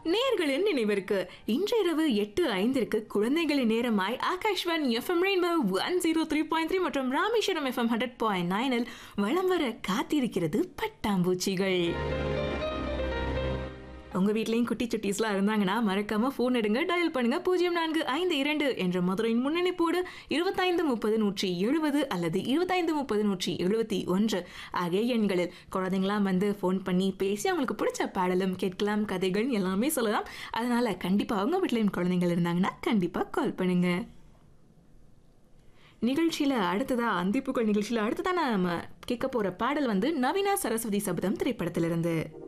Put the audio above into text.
நேர்களின் நினைவிற்கு இன்று இரவு எட்டு ஐந்திற்கு குழந்தைகளின் நேரமாய் Akashvani FM rainbow one zero three point three மற்றும் ராமேஸ்வரம் எஃப்எம் ஹண்ட்ரட் பாயிண்ட் நைனில் வளம் வர காத்திருக்கிறது பட்டாம்பூச்சிகள் உங்க வீட்லயும் குட்டி சுட்டீஸ்லாம் இருந்தாங்கன்னா மறக்காம ஃபோன் எடுங்க டயல் பண்ணுங்க பூஜ்ஜியம் நான்கு ஐந்து இரண்டு என்ற மதுரையின் முன்னணிப்போடு இருபத்தைந்து முப்பது நூற்றி எழுபது அல்லது இருபத்தைந்து முப்பது நூற்றி எழுபத்தி ஒன்று ஆகிய எண்களில் குழந்தைங்களாம் வந்து ஃபோன் பண்ணி பேசி அவங்களுக்கு பிடிச்ச பாடலும் கேட்கலாம் கதைகள் எல்லாமே சொல்லலாம் அதனால கண்டிப்பா அவங்க வீட்லயும் குழந்தைகள் இருந்தாங்கன்னா கண்டிப்பா கால் பண்ணுங்க நிகழ்ச்சியில அடுத்ததா அந்திப்புக்கள் நிகழ்ச்சியில அடுத்ததா நம்ம கேட்க போற பாடல் வந்து நவீனா சரஸ்வதி சபதம் திரைப்படத்திலிருந்து